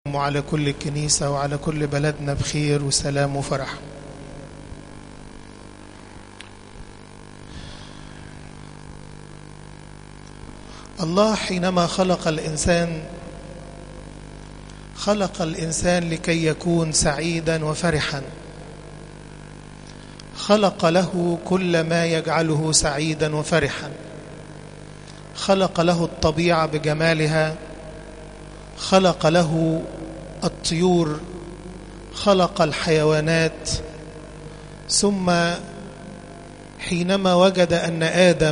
وعلى كل الكنيسة وعلى كل بلدنا بخير وسلام وفرح الله حينما خلق الإنسان خلق الإنسان لكي يكون سعيدا وفرحا خلق له كل ما يجعله سعيدا وفرحا خلق له الطبيعة بجمالها خلق له الطيور خلق الحيوانات ثم حينما وجد أن آدم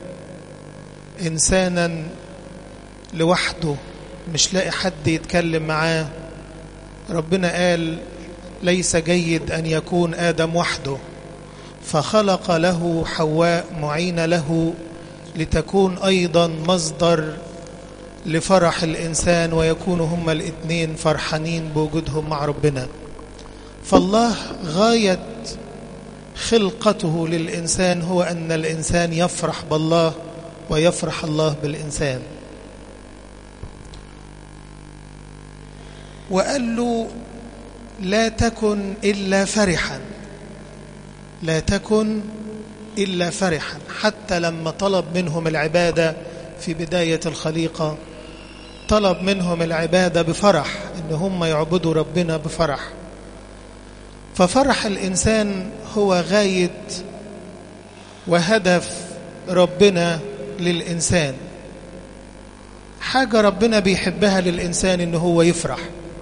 إنسانا لوحده مش لاقي حد يتكلم معاه ربنا قال ليس جيد أن يكون آدم وحده فخلق له حواء معين له لتكون أيضا مصدر لفرح الإنسان ويكونوا هما الاثنين فرحانين بوجودهم مع ربنا فالله غاية خلقته للإنسان هو أن الإنسان يفرح بالله ويفرح الله بالإنسان وقال له لا تكن إلا فرحا لا تكن إلا فرحا حتى لما طلب منهم العبادة في بداية الخليقة طلب منهم العبادة بفرح إن هم يعبدوا ربنا بفرح ففرح الإنسان هو غاية وهدف ربنا للإنسان حاجة ربنا بيحبها للإنسان إن هو يفرح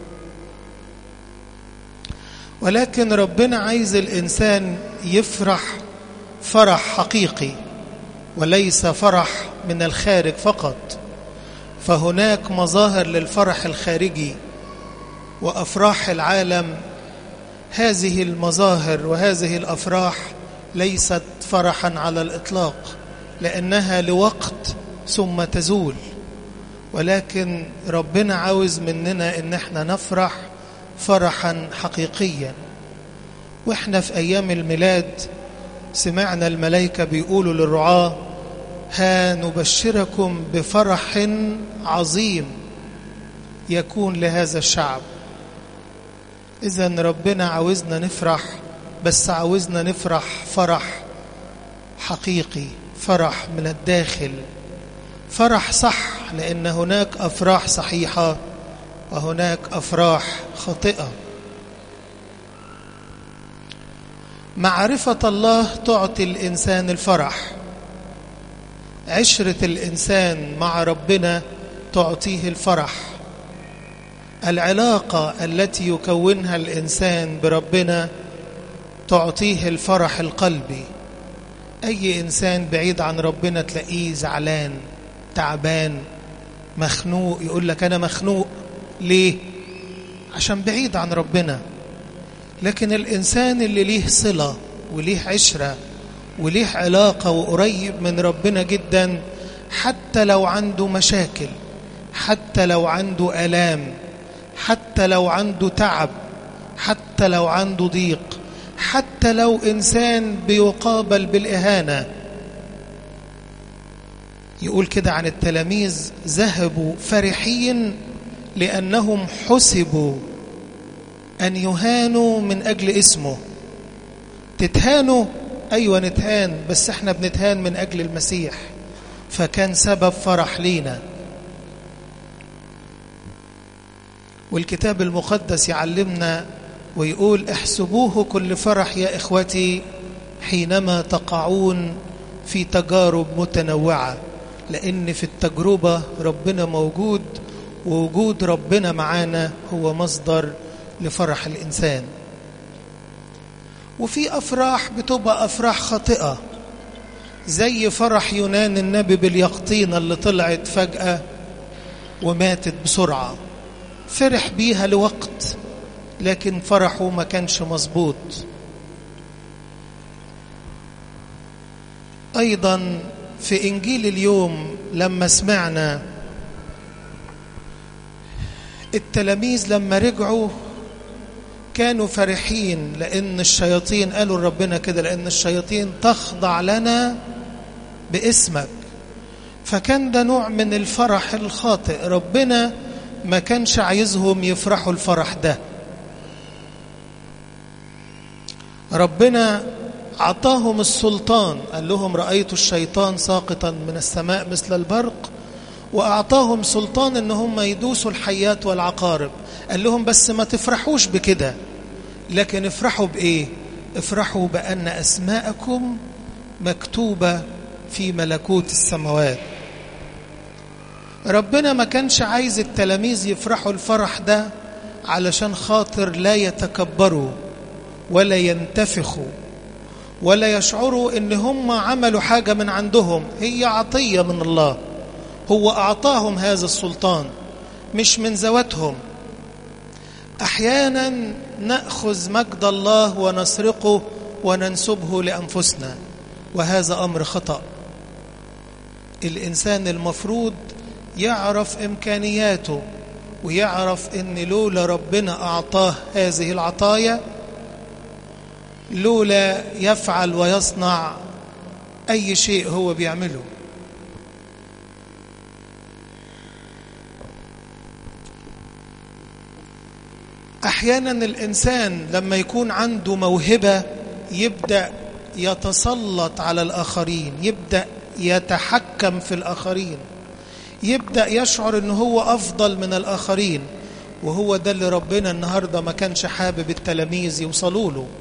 ولكن ربنا عايز الإنسان يفرح فرح حقيقي وليس فرح من الخارج فقط فهناك مظاهر للفرح الخارجي وأفراح العالم هذه المظاهر وهذه الأفراح ليست فرحا على الإطلاق لأنها لوقت ثم تزول ولكن ربنا عاوز مننا إن احنا نفرح فرحا حقيقيا واحنا في أيام الميلاد سمعنا الملائكة بيقولوا للرعاة ها نبشركم بفرح عظيم يكون لهذا الشعب إذا ربنا عاوزنا نفرح بس عاوزنا نفرح فرح حقيقي فرح من الداخل فرح صح لأن هناك أفراح صحيحة وهناك أفراح خاطئة معرفة الله تعطي الإنسان الفرح عشرة الإنسان مع ربنا تعطيه الفرح العلاقة التي يكونها الإنسان بربنا تعطيه الفرح القلبي أي إنسان بعيد عن ربنا تلاقيه زعلان تعبان مخنوق يقول لك أنا مخنوق ليه؟ عشان بعيد عن ربنا لكن الإنسان اللي ليه صلة وليه عشرة وليه علاقة وقريب من ربنا جدا حتى لو عنده مشاكل حتى لو عنده ألام حتى لو عنده تعب حتى لو عنده ضيق حتى لو إنسان بيقابل بالإهانة يقول كده عن التلاميذ ذهبوا فرحين لأنهم حسبوا أن يهانوا من أجل اسمه تتهانوا أيوة نتهان بس احنا بنتهان من أجل المسيح فكان سبب فرح لينا والكتاب المقدس يعلمنا ويقول احسبوه كل فرح يا إخوتي حينما تقعون في تجارب متنوعة لأن في التجربة ربنا موجود ووجود ربنا معانا هو مصدر لفرح الإنسان وفي أفراح بتبقى أفراح خاطئة زي فرح يونان النبي باليقطينة اللي طلعت فجأة وماتت بسرعة فرح بيها لوقت لكن فرحه ما كانش مظبوط أيضا في إنجيل اليوم لما سمعنا التلاميذ لما رجعوا كانوا فرحين لأن الشياطين قالوا لربنا كده لأن الشياطين تخضع لنا باسمك فكان ده نوع من الفرح الخاطئ ربنا ما كانش عايزهم يفرحوا الفرح ده ربنا أعطاهم السلطان قال لهم رأيت الشيطان ساقطا من السماء مثل البرق وأعطاهم سلطان إن هم يدوسوا الحيات والعقارب قال لهم بس ما تفرحوش بكده لكن افرحوا بإيه افرحوا بأن أسماءكم مكتوبة في ملكوت السماوات ربنا ما كانش عايز التلاميذ يفرحوا الفرح ده علشان خاطر لا يتكبروا ولا ينتفخوا ولا يشعروا ان هم عملوا حاجة من عندهم هي عطية من الله هو أعطاهم هذا السلطان مش من ذواتهم أحيانا نأخذ مجد الله ونسرقه وننسبه لأنفسنا وهذا أمر خطأ الإنسان المفروض يعرف إمكانياته ويعرف إن لولا ربنا أعطاه هذه العطايا لولا يفعل ويصنع أي شيء هو بيعمله أحيانا الإنسان لما يكون عنده موهبة يبدأ يتسلط على الآخرين يبدأ يتحكم في الآخرين يبدأ يشعر أنه هو أفضل من الآخرين وهو ده اللي ربنا النهاردة ما كانش حابب التلاميذ يوصلوا له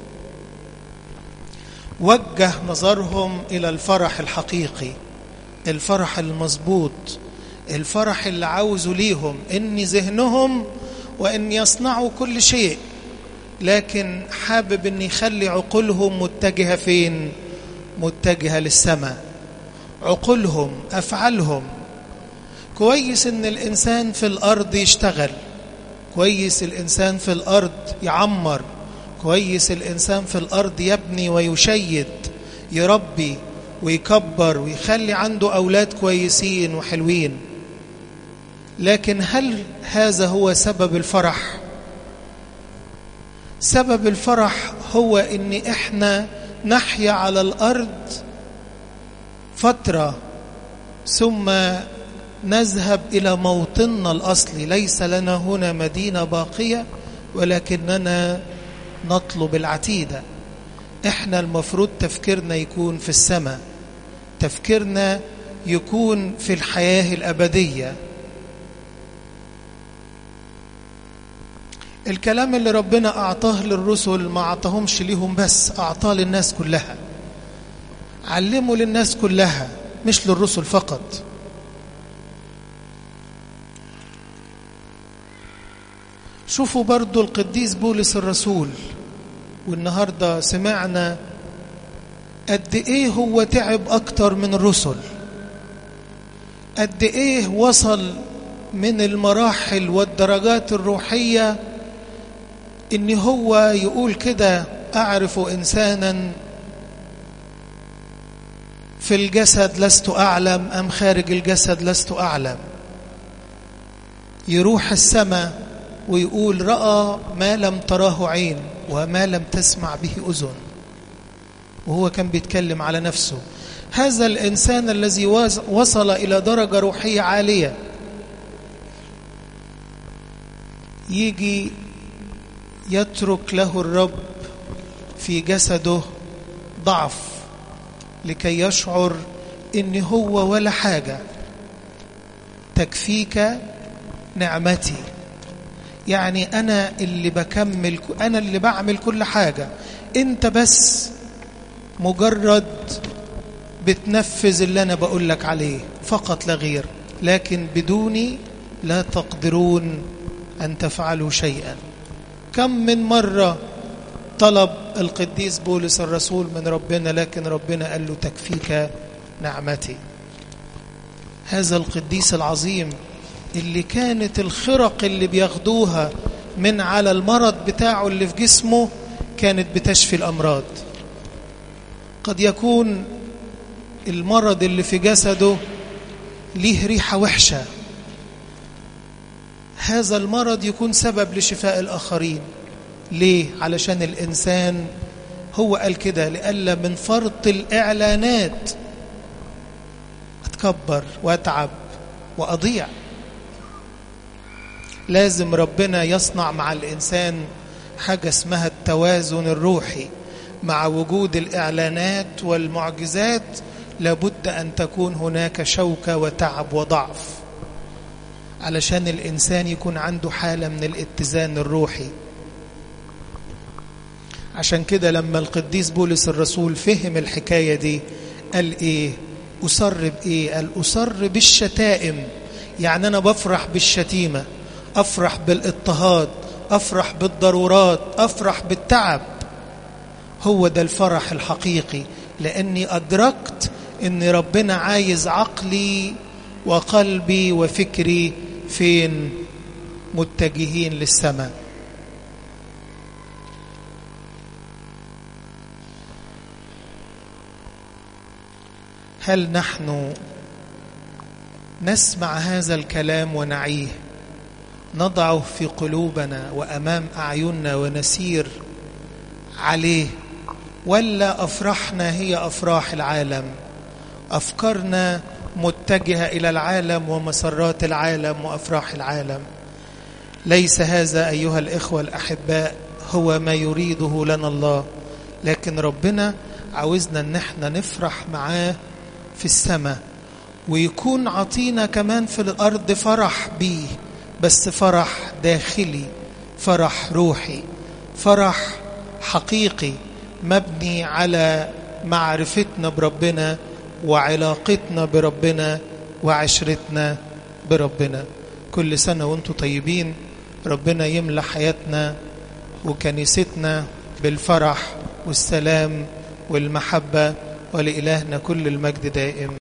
وجه نظرهم إلى الفرح الحقيقي الفرح المظبوط الفرح اللي عاوزه ليهم إن ذهنهم وإن يصنعوا كل شيء لكن حابب أن يخلي عقولهم متجهة فين متجهة للسماء عقولهم أفعالهم كويس أن الإنسان في الأرض يشتغل كويس الإنسان في الأرض يعمر كويس الإنسان في الأرض يبني ويشيد يربي ويكبر ويخلي عنده أولاد كويسين وحلوين لكن هل هذا هو سبب الفرح سبب الفرح هو ان احنا نحيا على الارض فتره ثم نذهب الى موطننا الاصلي ليس لنا هنا مدينه باقيه ولكننا نطلب العتيده احنا المفروض تفكيرنا يكون في السماء تفكيرنا يكون في الحياه الابديه الكلام اللي ربنا أعطاه للرسل ما أعطاهمش ليهم بس أعطاه للناس كلها علموا للناس كلها مش للرسل فقط شوفوا برضو القديس بولس الرسول والنهاردة سمعنا قد ايه هو تعب اكتر من الرسل قد ايه وصل من المراحل والدرجات الروحيه ان هو يقول كده اعرف انسانا في الجسد لست اعلم ام خارج الجسد لست اعلم يروح السماء ويقول راى ما لم تراه عين وما لم تسمع به اذن وهو كان بيتكلم على نفسه هذا الانسان الذي وصل الى درجه روحيه عاليه يجي يترك له الرب في جسده ضعف لكي يشعر ان هو ولا حاجه تكفيك نعمتي يعني انا اللي بكمل انا اللي بعمل كل حاجه انت بس مجرد بتنفذ اللي انا بقول لك عليه فقط لا غير لكن بدوني لا تقدرون ان تفعلوا شيئا كم من مرة طلب القديس بولس الرسول من ربنا لكن ربنا قال له تكفيك نعمتي هذا القديس العظيم اللي كانت الخرق اللي بياخدوها من على المرض بتاعه اللي في جسمه كانت بتشفي الأمراض قد يكون المرض اللي في جسده ليه ريحة وحشة هذا المرض يكون سبب لشفاء الآخرين ليه؟ علشان الإنسان هو قال كده لألا من فرط الإعلانات أتكبر وأتعب وأضيع لازم ربنا يصنع مع الإنسان حاجة اسمها التوازن الروحي مع وجود الإعلانات والمعجزات لابد أن تكون هناك شوكة وتعب وضعف علشان الإنسان يكون عنده حالة من الاتزان الروحي عشان كده لما القديس بولس الرسول فهم الحكاية دي قال إيه أصر بإيه قال أصر بالشتائم يعني أنا بفرح بالشتيمة أفرح بالاضطهاد أفرح بالضرورات أفرح بالتعب هو ده الفرح الحقيقي لأني أدركت أن ربنا عايز عقلي وقلبي وفكري فين متجهين للسماء هل نحن نسمع هذا الكلام ونعيه نضعه في قلوبنا وامام اعيننا ونسير عليه ولا افراحنا هي افراح العالم افكارنا متجهه الى العالم ومسرات العالم وافراح العالم ليس هذا ايها الاخوه الاحباء هو ما يريده لنا الله لكن ربنا عاوزنا ان احنا نفرح معاه في السماء ويكون عطينا كمان في الارض فرح بيه بس فرح داخلي فرح روحي فرح حقيقي مبني على معرفتنا بربنا وعلاقتنا بربنا وعشرتنا بربنا كل سنة وانتم طيبين ربنا يملى حياتنا وكنيستنا بالفرح والسلام والمحبة ولإلهنا كل المجد دائم